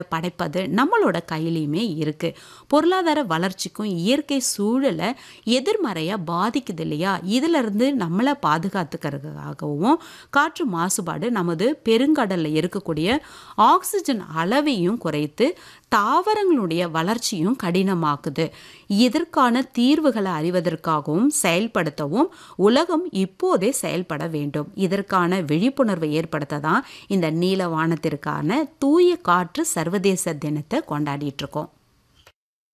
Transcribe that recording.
படைப்பது நம்மளோட கையிலையுமே இருக்கு பொருளாதார வளர்ச்சிக்கும் இயற்கை சூழலை எதிர்மறையா பாதிக்குது இல்லையா இதுல இருந்து நம்மளை பாதுகாத்துக்கிறதுக்காகவும் காற்று மாசுபாடு நமது பெருங்கடல்ல இருக்கக்கூடிய ஆக்சிஜன் அளவையும் குறைத்து தாவரங்களுடைய வளர்ச்சியும் கடினமாக்குது இதற்கான தீர்வுகளை அறிவதற்காகவும் செயல்படுத்தவும் உலகம் இப்போதே செயல்பட வேண்டும் இதற்கான விழிப்புணர்வை ஏற்படுத்த தான் இந்த நீல வானத்திற்கான தூய காற்று சர்வதேச தினத்தை கொண்டாடிட்டு இருக்கோம்